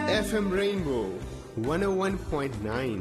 FM Rainbow 101.9.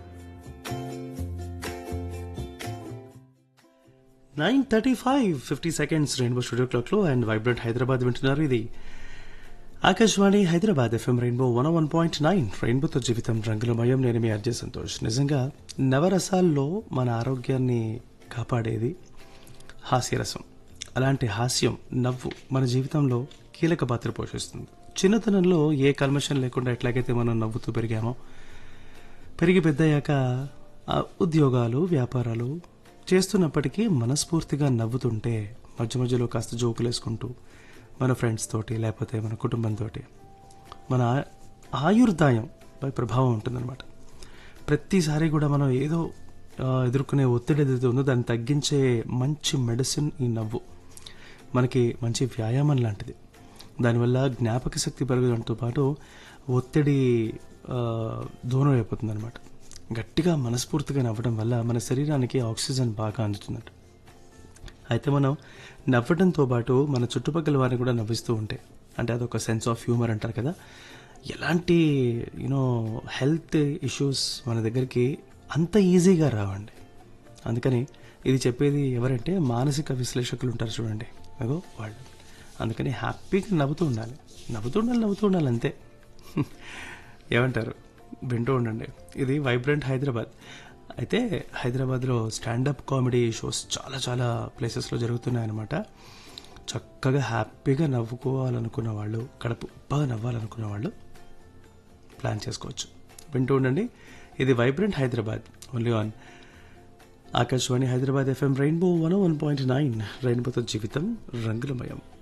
Nine thirty five fifty seconds Rainbow studio క్లాక్లో and vibrant Hyderabad వింటున్నారు ఇది Akashvani Hyderabad FM Rainbow one one point nine రెయిన్బోతో జీవితం రంగులమయం నేను మీ అర్జయ్ సంతోష్ నిజంగా నవరసాల్లో మన ఆరోగ్యాన్ని కాపాడేది హాస్యరసం అలాంటి హాస్యం నవ్వు మన జీవితంలో కీలక పాత్ర పోషిస్తుంది చిన్నతనంలో ఏ కల్మషం లేకుండా ఎట్లాగైతే మనం నవ్వుతూ పెరిగామో పెరిగి పెద్దయ్యాక ఆ ఉద్యోగాలు వ్యాపారాలు చేస్తున్నప్పటికీ మనస్ఫూర్తిగా నవ్వుతుంటే మధ్య మధ్యలో కాస్త జోకులు వేసుకుంటూ మన ఫ్రెండ్స్ తోటి లేకపోతే మన కుటుంబంతో మన ఆ- ఆయుర్దాయం పై ప్రభావం ఉంటుందన్నమాట ప్రతిసారి కూడా మనం ఏదో ఆ, ఎదుర్కొనే ఒత్తిడి ఏదైతే ఉందో దాన్ని తగ్గించే మంచి మెడిసిన్ ఈ నవ్వు మనకి మంచి వ్యాయామం లాంటిది దానివల్ల జ్ఞాపక శక్తి పెరగడంతో పాటు ఒత్తిడి ఆ, దూరం అయిపోతుంది అనమాట గట్టిగా మనస్ఫూర్తిగా నవ్వడం వల్ల మన శరీరానికి ఆక్సిజన్ బాగా అందుతుందట అయితే మనం నవ్వడంతో పాటు మన చుట్టుపక్కల వారిని కూడా నవ్విస్తూ ఉంటే అంటే అదొక సెన్స్ ఆఫ్ హ్యూమర్ అంటారు కదా ఎలాంటి యూనో హెల్త్ ఇష్యూస్ మన దగ్గరికి అంత ఈజీగా రావండి అందుకని ఇది చెప్పేది ఎవరంటే మానసిక విశ్లేషకులు ఉంటారు చూడండి అగో వాళ్ళు అందుకని హ్యాపీగా నవ్వుతూ ఉండాలి నవ్వుతూ ఉండాలి నవ్వుతూ ఉండాలి అంతే ఏమంటారు వింటూ ఉండండి ఇది వైబ్రెంట్ హైదరాబాద్ అయితే హైదరాబాద్లో స్టాండప్ కామెడీ షోస్ చాలా చాలా ప్లేసెస్లో జరుగుతున్నాయి అన్నమాట చక్కగా హ్యాపీగా నవ్వుకోవాలనుకున్న వాళ్ళు కడుపు బాగా నవ్వాలనుకున్న వాళ్ళు ప్లాన్ చేసుకోవచ్చు వింటూ ఉండండి ఇది vibrant Hyderabad only on Akashvani Hyderabad FM Rainbow one one point nine రెయిన్బోతో జీవితం రంగులమయం